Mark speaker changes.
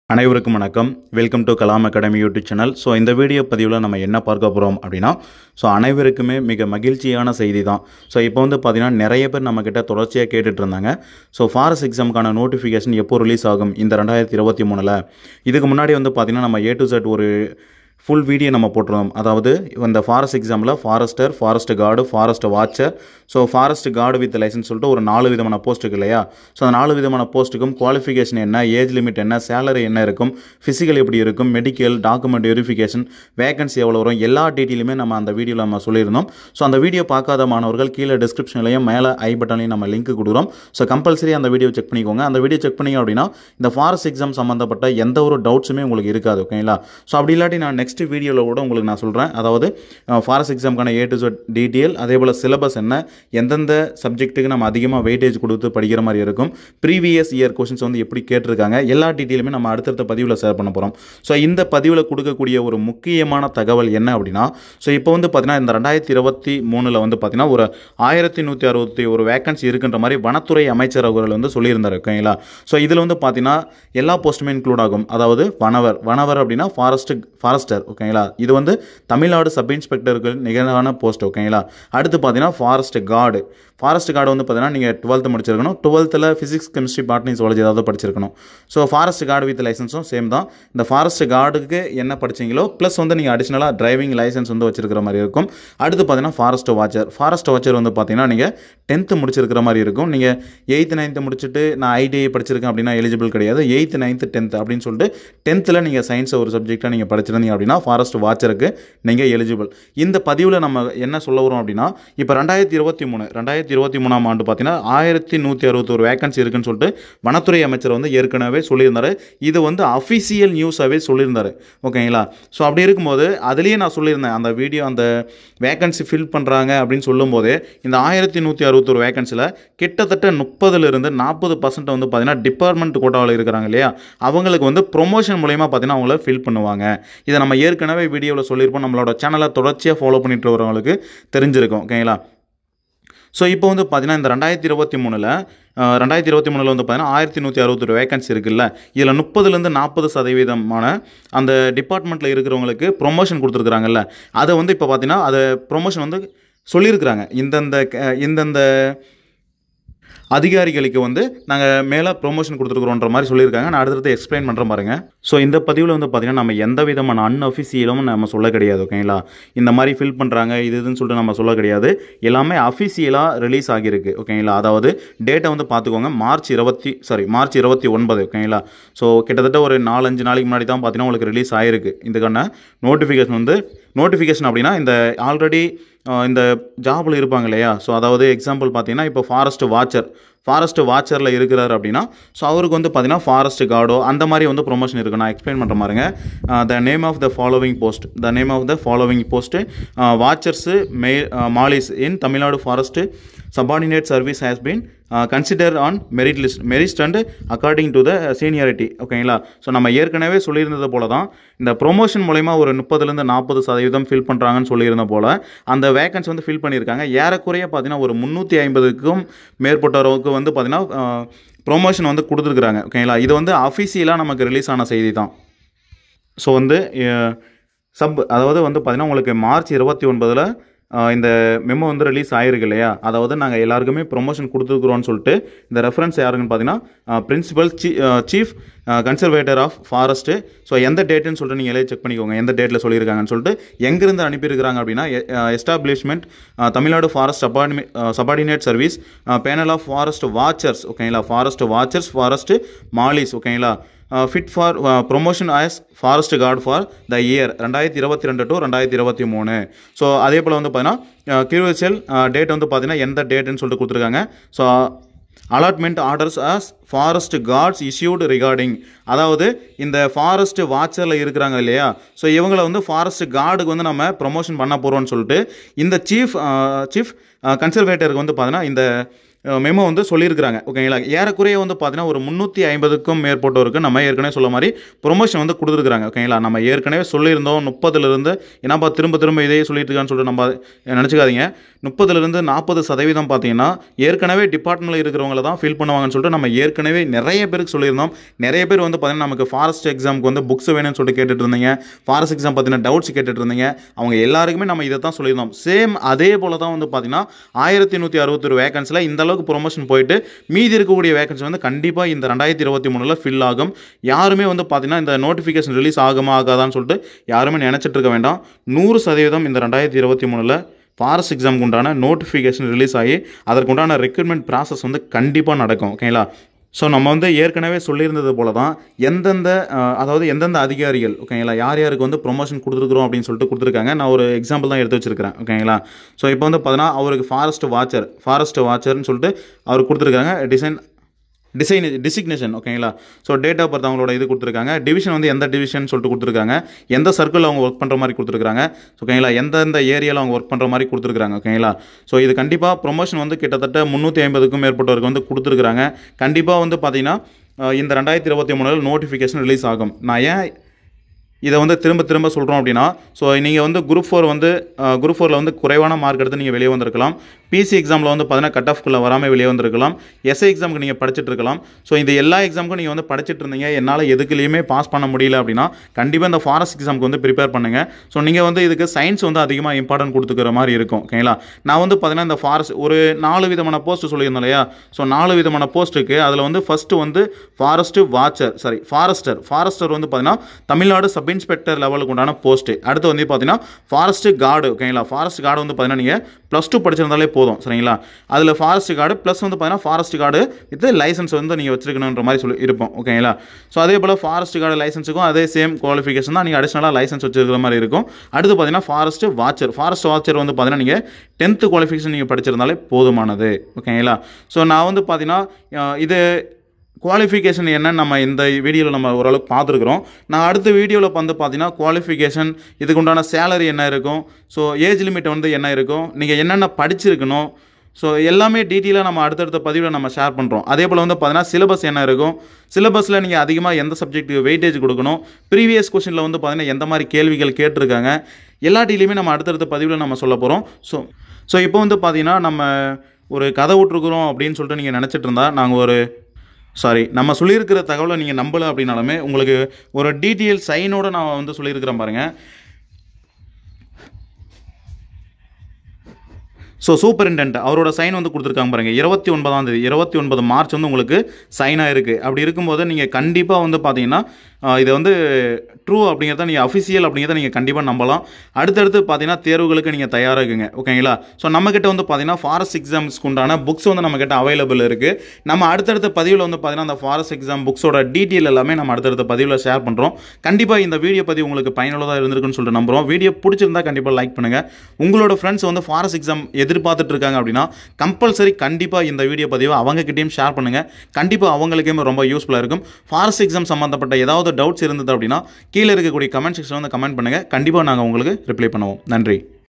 Speaker 1: அனைவருக்கும் வணக்கம் welcome to Kalam academy YouTube channel so இந்த வீடியோ பதிவில் நம்ம என்ன பார்க்க போகிறோம் அப்படின்னா ஸோ அனைவருக்குமே மிக மகிழ்ச்சியான செய்தி தான் ஸோ இப்போ வந்து பார்த்திங்கன்னா நிறைய பேர் நம்மக்கிட்ட தொடர்ச்சியாக கேட்டுட்டு இருந்தாங்க ஸோ ஃபாரஸ்ட் எக்ஸாமுக்கான நோட்டிஃபிகேஷன் எப்போ ரிலீஸ் ஆகும் இந்த ரெண்டாயிரத்தி இருபத்தி மூணில் இதுக்கு முன்னாடி வந்து பார்த்திங்கன்னா நம்ம ஏ டு செட் ஒரு ஃபுல் வீடியோ நம்ம போட்டுருந்தோம் அதாவது இந்த ஃபாரஸ்ட் எக்ஸாமில் forester forest guard forest watcher so forest guard with licence சொல்லிட்டு ஒரு நாலு விதமான போஸ்ட் இருக்கு இல்லையா ஸோ அந்த நாலு விதமான போஸ்ட்டுக்கும் குவாலிஃபிகேஷன் என்ன ஏஜ் லிமிட் என்ன சேலரி என்ன இருக்கும் ஃபிசிக்கல் எப்படி இருக்கும் மெடிக்கல் டாக்குமெண்ட் வெரிஃபிகேஷன் வேகன்சி எவ்வளோ வரும் எல்லா டீட்டெயிலுமே நம்ம அந்த வீடியோவில் நம்ம சொல்லியிருந்தோம் ஸோ அந்த வீடியோ பார்க்காத மாணவர்கள் கீழே டிஸ்கிரிப்ஷன்லையும் மேலே ஐ பட்டன்லையும் நம்ம லிங்க் கொடுக்குறோம் ஸோ கம்பல்சரி அந்த வீடியோ செக் பண்ணிக்கோங்க அந்த வீடியோ செக் பண்ணிங்க அப்படின்னா இந்த ஃபாரஸ்ட் எக்ஸாம் சம்மந்தப்பட்ட எந்த ஒரு டவுட்ஸுமே உங்களுக்கு இருக்காது ஓகேங்களா ஸோ அப்படி இல்லாட்டி நான் நெக்ஸ்ட் வீடியோவில் கூட உங்களுக்கு நான் சொல்கிறேன் அதாவது ஃபாரஸ்ட் எக்ஸாமுக்கான ஏ டு செட் டீட்டெயில் அதே போல் சிலபஸ் என்ன எந்தெந்த சப்ஜெக்ட்டுக்கு நம்ம அதிகமாக வெயிட்டேஜ் கொடுத்து படிக்கிற மாதிரி இருக்கும் ப்ரீவியஸ் இயர் கொஷின்ஸ் வந்து எப்படி கேட்டிருக்காங்க எல்லா டீட்டெயிலுமே நம்ம அடுத்தடுத்த பதிவில் ஷேர் பண்ண போகிறோம் ஸோ இந்த பதிவில் கொடுக்கக்கூடிய ஒரு முக்கியமான தகவல் என்ன அப்படின்னா ஸோ இப்போ வந்து பார்த்தீங்கன்னா இந்த ரெண்டாயிரத்தி இருபத்தி மூணில் வந்து பார்த்தீங்கன்னா ஒரு ஆயிரத்தி நூற்றி அறுபத்தி ஒரு வேகன்சி இருக்குன்ற மாதிரி வனத்துறை அமைச்சர் அவர்கள் வந்து சொல்லியிருந்தார் ஓகேங்களா ஸோ இதில் வந்து பார்த்தீங்கன்னா எல்லா போஸ்ட்டுமே இன்க்ளூட் ஆகும் அதாவது வனவர் வனவர் அப்படின்னா ஃபாரஸ்ட் ஃபாரஸ்டர் ஓகேங்களா இது வந்து தமிழ்நாடு சப் இன்ஸ்பெக்டருக்கு நிகரான போஸ்ட் ஓகேங்களா அடுத்து பார்த்தீங்கன்னா ஃபாரஸ்ட் கார்டு ஃபாரஸ்ட் கார்டு வந்து பார்த்தீங்கன்னா நீங்கள் டுவெல்த்து முடிச்சிருக்கணும் டுவெல்த்தில் ஃபிசிக்ஸ் கெமிஸ்ட்ரி பாட்னி ஜுவாலஜி ஏதாவது படிச்சிருக்கணும் ஸோ ஃபாரஸ்ட் கார்டு வித் லைசன்ஸும் சேம் தான் இந்த ஃபாரஸ்ட் கார்டுக்கு என்ன படிச்சீங்களோ ப்ளஸ் வந்து நீங்கள் அடிஷ்னலாக டிரைவிங் லைசன்ஸ் வந்து வச்சிருக்கிற மாதிரி இருக்கும் அடுத்து பார்த்தீங்கன்னா ஃபாரஸ்ட் வாட்சர் ஃபாரஸ்ட் வாட்சர் வந்து பார்த்தீங்கன்னா நீங்கள் டென்த்து முடிச்சிருக்கிற மாதிரி இருக்கும் நீங்கள் எயித்து நைன்த்து முடிச்சுட்டு நான் ஐடிஐ படிச்சிருக்கேன் அப்படின்னா எலிஜிபிள் கிடையாது எயித்து நைன்த்து டென்த் அப்படின்னு சொல்லிட்டு டென்த்தில் நீங்கள் சயின்ஸை ஒரு சப்ஜெக்டாக நீங்கள் படிச்சிருந்தீங்க அப்படின்னா ஃபாரஸ்ட் வாட்சருக்கு நீங்கள் எலிஜிபிள் இந்த பதிவில் நம்ம என்ன சொல்ல வரோம் அப்படின்னா இப்போ ரெண்டாயிரத்தி இருபத்தி மூணு ரெண்டாயிரத்தி இருபத்தி மூணாம் ஆண்டு பார்த்தீங்கன்னா ஆயிரத்தி நூற்றி அறுபத்தொரு வேகன்சி இருக்குன்னு சொல்லிட்டு வனத்துறை அமைச்சர் வந்து ஏற்கனவே சொல்லியிருந்தாரு இது வந்து அஃபிஷியல் நியூஸாகவே சொல்லியிருந்தாரு ஓகேங்களா ஸோ அப்படி இருக்கும்போது அதுலேயே நான் சொல்லியிருந்தேன் அந்த வீடியோ அந்த வேகன்சி ஃபில் பண்ணுறாங்க அப்படின்னு சொல்லும்போதே இந்த ஆயிரத்தி நூற்றி அறுபத்தொரு வேகன்சியில் கிட்டத்தட்ட முப்பதுலேருந்து நாற்பது பர்சன்ட் வந்து பார்த்தீங்கன்னா டிபார்ட்மெண்ட் கோட்டாவில் இருக்கிறாங்க இல்லையா அவங்களுக்கு வந்து ப்ரொமோஷன் மூலயமா பார்த்தீங்கன்னா அவங்கள ஃபில் பண்ணுவாங்க இதை நம்ம ஏற்கனவே வீடியோவில் சொல்லியிருப்போம் நம்மளோட சேனலை தொடர்ச்சியாக ஃபாலோ பண்ணிட்டு வரவங்களுக்கு தெரிஞ்சிருக்கும் ஓகேங்களா ஸோ இப்போ வந்து பார்த்தீங்கன்னா இந்த ரெண்டாயிரத்தி இருபத்தி மூணில் ரெண்டாயிரத்தி இருபத்தி மூணில் வந்து பார்த்தீங்கன்னா ஆயிரத்தி நூற்றி அறுபத்தொரு வேகன்சி இருக்குல்ல இதில் முப்பதுலேருந்து நாற்பது சதவீதமான அந்த டிபார்ட்மெண்ட்டில் இருக்கிறவங்களுக்கு ப்ரொமோஷன் கொடுத்துருக்குறாங்கல்ல அதை வந்து இப்போ பார்த்தீங்கன்னா அதை ப்ரொமோஷன் வந்து சொல்லியிருக்கிறாங்க இந்தந்த க- இந்தந்த அதிகாரிகளுக்கு வந்து நாங்கள் மேலே ப்ரொமோஷன் கொடுத்துருக்குறோன்ற மாதிரி சொல்லியிருக்காங்க நான் அடுத்தடுத்து எக்ஸ்பிளைன் பண்ணுறேன் பாருங்க ஸோ இந்த பதிவில் வந்து பார்த்தீங்கன்னா நம்ம எந்த விதமான அன்அஃபிஷியலும் நம்ம சொல்ல கிடையாது ஓகேங்களா இந்த மாதிரி ஃபில் பண்ணுறாங்க இது இதுன்னு சொல்லிட்டு நம்ம சொல்ல கிடையாது எல்லாமே அஃபிஷியலாக ரிலீஸ் ஆகியிருக்கு ஓகேங்களா அதாவது டேட்டை வந்து பார்த்துக்கோங்க மார்ச் இருபத்தி சாரி மார்ச் இருபத்தி ஒன்பது ஓகேங்களா ஸோ கிட்டத்தட்ட ஒரு நாலஞ்சு நாளைக்கு முன்னாடி தான் பார்த்தீங்கன்னா உங்களுக்கு ரிலீஸ் ஆகிருக்கு இதுக்கான நோட்டிஃபிகேஷன் வந்து நோட்டிஃபிகேஷன் அப்படின்னா இந்த ஆல்ரெடி இந்த ஜாபில் இருப்பாங்க இல்லையா ஸோ அதாவது எக்ஸாம்பிள் பார்த்தீங்கன்னா இப்போ ஃபாரஸ்ட் வாட்சர் ஃபாரஸ்ட் வாட்சரில் இருக்கிறார் அப்படின்னா ஸோ அவருக்கு வந்து பார்த்தீங்கன்னா ஃபாரஸ்ட் கார்டோ அந்த மாதிரி வந்து ப்ரொமோஷன் இருக்குது நான் எக்ஸ்பிளைன் பண்ணுற மாதிரிங்க the name of the following post the name of the following post watchers may malis in Tamil Nadu forest subordinate service has been consider on merit list merit and according to the seniority ஓகேங்களா so நம்ம ஏற்கனவே சொல்லியிருந்தது போல தான் இந்த promotion மூலயமா ஒரு முப்பதுலேருந்து நாற்பது சதவீதம் ஃபில் பண்ணுறாங்கன்னு சொல்லியிருந்த போல் அந்த வேகன்சி வந்து ஃபில் பண்ணியிருக்காங்க ஏறக்குறைய பார்த்தீங்கன்னா ஒரு முந்நூற்றி ஐம்பதுக்கும் மேற்பட்டவருக்கு வந்து பார்த்தீங்கன்னா ப்ரொமோஷன் வந்து கொடுத்துருக்குறாங்க ஓகேங்களா இது வந்து அஃபிஷியலாக நமக்கு ரிலீஸ் ஆன செய்தி தான் ஸோ வந்து சப் அதாவது வந்து பார்த்தீங்கன்னா உங்களுக்கு மார்ச் இருபத்தி ஒன்பதில் இந்த மெமோ வந்து ரிலீஸ் ஆயிருக்கு இல்லையா அதாவது நாங்கள் எல்லாருக்குமே ப்ரொமோஷன் கொடுத்துருக்குறோன்னு சொல்லிட்டு இந்த ரெஃபரன்ஸ் யாருக்குன்னு பார்த்தீங்கன்னா principal chief conservator of forest so எந்த டேட்டுன்னு சொல்லிட்டு நீங்கள் எல்லாம் செக் பண்ணிக்கோங்க எந்த டேட்டில் சொல்லியிருக்காங்கன்னு சொல்லிட்டு எங்கேருந்து அனுப்பியிருக்கிறாங்க அப்படின்னா establishment Tamil Nadu forest subordinate subordinate service panel of forest watchers ஓகேங்களா ஃபாரஸ்ட் வாட்சர்ஸ் ஃபாரஸ்ட் மாலிஸ் ஓகேங்களா fit for promotion as forest guard for the year ரெண்டாயிரத்தி இருபத்தி ரெண்டு டு ரெண்டாயிரத்தி இருபத்தி மூணு ஸோ அதே போல் வந்து பார்த்தீங்கன்னா கியூரிசல் டேட் வந்து பார்த்தீங்கன்னா எந்த டேட்டுன்னு சொல்லிட்டு கொடுத்துருக்காங்க so allotment orders as forest guards issued regarding அதாவது இந்த ஃபாரஸ்ட் வாட்சரில் இருக்கிறாங்க இல்லையா ஸோ இவங்கள வந்து ஃபாரஸ்ட் கார்டுக்கு வந்து நம்ம ப்ரொமோஷன் பண்ண போகிறோம்னு சொல்லிட்டு இந்த சீஃப் சீஃப் கன்சர்வேட்டருக்கு வந்து பார்த்தீங்கன்னா இந்த மெமோ வந்து சொல்லியிருக்கிறாங்க ஓகேங்களா ஏறக்குறைய வந்து பார்த்தீங்கன்னா ஒரு முந்நூற்றி ஐம்பதுக்கும் மேற்பட்டோருக்கு நம்ம ஏற்கனவே சொல்ல மாதிரி ப்ரொமோஷன் வந்து கொடுத்துருக்காங்க ஓகேங்களா நம்ம ஏற்கனவே சொல்லியிருந்தோம் முப்பதுலேருந்து ஏன்னாப்பா திரும்ப திரும்ப இதே சொல்லிட்டு இருக்கான்னு சொல்லிட்டு நம்ம நினச்சிக்காதீங்க முப்பதுலேருந்து நாற்பது சதவீதம் பார்த்தீங்கன்னா ஏற்கனவே டிபார்ட்மெண்ட்டில் இருக்கிறவங்கள தான் ஃபில் பண்ணுவாங்கன்னு சொல்லிட்டு நம்ம ஏற்கனவே நிறைய பேருக்கு சொல்லியிருந்தோம் நிறைய பேர் வந்து பார்த்தீங்கன்னா நமக்கு ஃபாரஸ்ட் எக்ஸாமுக்கு வந்து புக்ஸ் வேணும்னு சொல்லிட்டு கேட்டுட்டு இருந்தீங்க ஃபாரஸ்ட் எக்ஸாம் பார்த்தீங்கன்னா டவுட்ஸ் கேட்டுட்டு இருந்தீங்க அவங்க எல்லாருக்குமே நம்ம இதை தான் சொல்லியிருந்தோம் சேம் அதே போல தான் வந்து பார்த்தீங்கன்னா ஆயிரத்தி நூற்றி அறுபத்தொரு வேகன்ஸில் இந்த அளவுக்கு ப்ரொமோஷன் போயிட்டு மீதி இருக்கக்கூடிய வேகன்சி வந்து கண்டிப்பாக இந்த ரெண்டாயிரத்தி இருபத்தி மூணில் ஃபில் ஆகும் யாருமே வந்து பார்த்தீங்கன்னா இந்த நோட்டிஃபிகேஷன் ரிலீஸ் ஆகுமா ஆகாதான்னு சொல்லிட்டு யாருமே நினச்சிட்டு இருக்க வேண்டாம் நூறு சதவீதம் இந்த ரெண்டாயிரத்தி இருபத்தி மூணில் ஃபாரஸ்ட் எக்ஸாமுக்கு உண்டான நோட்டிஃபிகேஷன் ரிலீஸ் ஆகி அதற்குண்டான ரெக்ரூட்மெண்ட் ப்ராசஸ் வந்து கண்டிப்பாக நடக்கும் ஓகேங்களா ஸோ நம்ம வந்து ஏற்கனவே சொல்லியிருந்தது போல தான் எந்தெந்த அஹ், அதாவது எந்தெந்த அதிகாரிகள் ஓகேங்களா யார் யாருக்கு வந்து ப்ரொமோஷன் கொடுத்துருக்குறோம் அப்படின்னு சொல்லிட்டு கொடுத்துருக்காங்க நான் ஒரு எக்ஸாம்பிள் தான் எடுத்து வச்சிருக்கிறேன் ஓகேங்களா ஸோ இப்போ வந்து பார்த்தீங்கன்னா அவருக்கு ஃபாரஸ்ட் வாட்சர் ஃபாரஸ்ட் வாட்சர்னு சொல்லிட்டு அவர் கொடுத்துருக்காங்க டிசைன் டிசைன் டிசிக்னேஷன் ஓகேங்களா ஸோ டேட் ஆஃப் பர்த் அவங்களோட இது கொடுத்துருக்காங்க டிவிஷன் வந்து எந்த டிவிஷன் சொல்லிட்டு கொடுத்துருக்காங்க எந்த சர்க்கிள் அவங்க ஒர்க் பண்ணுற மாதிரி கொடுத்துருக்காங்க ஓகேங்களா எந்தெந்த ஏரியாவில் அவங்க ஒர்க் பண்ணுற மாதிரி கொடுத்துருக்காங்க ஓகேங்களா ஸோ இது கண்டிப்பாக ப்ரொமோஷன் வந்து கிட்டத்தட்ட முந்நூற்றி ஐம்பதுக்கும் மேற்பட்டவருக்கு வந்து கொடுத்துருக்காங்க கண்டிப்பாக வந்து பார்த்தீங்கன்னா அஹ், இந்த ரெண்டாயிரத்தி இருபத்தி மூணில் நோட்டிஃபிகேஷன் ரிலீஸ் ஆகும் நான் ஏன் இதை வந்து திரும்ப திரும்ப சொல்கிறோம் அப்படின்னா ஸோ நீங்கள் வந்து குரூப் ஃபோர் வந்து குரூப் ஃபோரில் வந்து குறைவான மார்க் எடுத்து நீங்கள் வெளியே வந்திருக்கலாம் பிசி எக்ஸாமில் வந்து பார்த்தீங்கன்னா கட் ஆஃப்குள்ளே வராமல் வெளியே வந்திருக்கலாம் எஸ்ஐ எக்ஸாமுக்கு நீங்கள் படிச்சுட்டு இருக்கலாம் ஸோ இந்த எல்லா எக்ஸாமுக்கும் நீங்கள் வந்து படிச்சுட்டு இருந்தீங்க என்னால் எதுக்குலையுமே பாஸ் பண்ண முடியல அப்படின்னா கண்டிப்பாக இந்த ஃபாரஸ்ட் எக்ஸாமுக்கு வந்து ப்ரிப்பேர் பண்ணுங்கள் ஸோ நீங்கள் வந்து இதுக்கு சயின்ஸ் வந்து அதிகமாக இம்பார்ட்டன்ட் கொடுத்துக்கிற மாதிரி இருக்கும் ஓகேங்களா நான் வந்து பார்த்தீங்கன்னா இந்த ஃபாரஸ்ட் ஒரு நாலு விதமான போஸ்ட் சொல்லியிருந்தேன் இல்லையா ஸோ நாலு விதமான போஸ்ட்டுக்கு அதில் வந்து ஃபஸ்ட்டு வந்து forest watcher sorry forester forester வந்து பார்த்தீங்கன்னா தமிழ்நாடு சப் இன்ஸ்பெக்டர் லெவலுக்கு உண்டான போஸ்ட்டு அடுத்து வந்து பார்த்தீங்கன்னா ஃபாரஸ்ட் கார்டு ஓகேங்களா ஃபாரஸ்ட் கார்டு வந்து பார்த்தீங்கன்னா நீங்கள் ப்ளஸ் டூ படிச்சிருந்தாலே போதும் சரிங்களா அதில் ஃபாரஸ்ட் கார்டு ப்ளஸ் வந்து பார்த்தீங்கன்னா ஃபாரஸ்ட் கார்டு வித் லைசன்ஸ் வந்து நீங்கள் வச்சிருக்கணுன்ற மாதிரி சொல்லி இருப்போம் ஓகேங்களா ஸோ அதே போல் ஃபாரஸ்ட் கார்டு லைசன்ஸுக்கும் அதே சேம் குவாலிஃபிகேஷன் தான் நீங்கள் அடிஷனலாக லைசன்ஸ் வச்சிருக்கிற மாதிரி இருக்கும் அடுத்து பார்த்தீங்கன்னா ஃபாரஸ்ட் வாட்சர் ஃபாரஸ்ட் வாட்சர் வந்து பார்த்தீங்கன்னா நீங்கள் டென்த்து குவாலிஃபிகேஷன் நீங்கள் படிச்சிருந்தாலே போதுமானது ஓகேங்களா ஸோ நான் வந்து பார்த்தீங்கன்னா அஹ், இது குவாலிஃபிகேஷன் என்னன்னு நம்ம இந்த வீடியோவில் நம்ம ஓரளவுக்கு பார்த்துருக்குறோம் நான் அடுத்த வீடியோவில் வந்து பார்த்தீங்கன்னா குவாலிஃபிகேஷன் இதுக்கு உண்டான சேலரி என்ன இருக்கும் ஸோ ஏஜ் லிமிட் வந்து என்ன இருக்கும் நீங்கள் என்னென்ன படிச்சிருக்கணும் ஸோ எல்லாமே டீட்டெயிலாக நம்ம அடுத்தடுத்த பதிவில் நம்ம ஷேர் பண்ணுறோம் அதே போல் வந்து பார்த்தீங்கன்னா சிலபஸ் என்ன இருக்கும் சிலபஸில் நீங்கள் அதிகமாக எந்த சப்ஜெக்ட்டுக்கு வெயிட்டேஜ் கொடுக்கணும் ப்ரீவியஸ் கொஷனில் வந்து பார்த்தீங்கன்னா எந்த மாதிரி கேள்விகள் கேட்டிருக்காங்க எல்லா டீலையுமே நம்ம அடுத்தடுத்த பதிவில் நம்ம சொல்ல போகிறோம் ஸோ ஸோ இப்போ வந்து பார்த்தீங்கன்னா நம்ம ஒரு கதை விட்ருக்குறோம் அப்படின்னு சொல்லிட்டு நீங்கள் நினச்சிட்டு இருந்தா நாங்கள் ஒரு சாரி நம்ம சொல்லியிருக்கிற தகவலை நீங்கள் நம்பலை அப்படின்னாலுமே உங்களுக்கு ஒரு டீட்டெயில் சைனோட நான் வந்து சொல்லியிருக்கிறேன் பாருங்கள் ஸோ சூப்பரிண்டென்ட் அவரோட சைன் வந்து கொடுத்துருக்காங்க பாருங்க இருபத்தி ஒன்பதாம் தேதி இருபத்தி ஒன்பது மார்ச் வந்து உங்களுக்கு சைனாக இருக்குது அப்படி இருக்கும்போது நீங்கள் கண்டிப்பாக வந்து பார்த்தீங்கன்னா ஆஹ், இதை வந்து ட்ரூ அப்படிங்கிறத நீங்கள் அஃபிஷியல் அப்படிங்கிறத நீங்கள் கண்டிப்பாக நம்பலாம் அடுத்தடுத்து பார்த்தீங்கன்னா தேர்வுகளுக்கு நீங்கள் தயாராக இருக்குங்க ஓகேங்களா ஸோ நம்மக்கிட்ட வந்து பார்த்தீங்கன்னா ஃபாரஸ்ட் எக்ஸாம்ஸ்க்கு உண்டான புக்ஸ் வந்து நம்மக்கிட்ட அவைலபிள் இருக்குது நம்ம அடுத்தடுத்த பதிவில் வந்து பார்த்தீங்கன்னா அந்த ஃபாரஸ்ட் எக்ஸாம் புக்ஸோட டீட்டெயில் எல்லாமே நம்ம அடுத்தடுத்த பதிவில் ஷேர் பண்ணுறோம் கண்டிப்பாக இந்த வீடியோ பதிவு உங்களுக்கு பயனுள்ளதாக இருந்திருக்குன்னு சொல்லிட்டு நம்புகிறோம் வீடியோ பிடிச்சிருந்தா கண்டிப்பாக லைக் பண்ணுங்கள் உங்களோட ஃப்ரெண்ட்ஸ் வந்து ஃபாரஸ்ட் எக்ஸாம் எதிர்பார்த்துட்டு இருக்காங்க அப்படின்னா கம்பல்சரி கண்டிப்பாக இந்த வீடியோ பதிவை அவங்ககிட்டயும் ஷேர் பண்ணுங்கள் கண்டிப்பாக அவங்களுக்கே ரொம்ப யூஸ்ஃபுல்லாக இருக்கும் ஃபாரஸ்ட் எக்ஸாம் சம்மந்தப்பட்ட ஏதாவது டவுட்ஸ் இருந்தது அப்படின்னா கீழே இருக்கக்கூடிய கமெண்ட் செக்ஷன் வந்து கமெண்ட் பண்ணுங்கள் கண்டிப்பாக நாங்கள் உங்களுக்கு ரிப்ளை பண்ணுவோம் நன்றி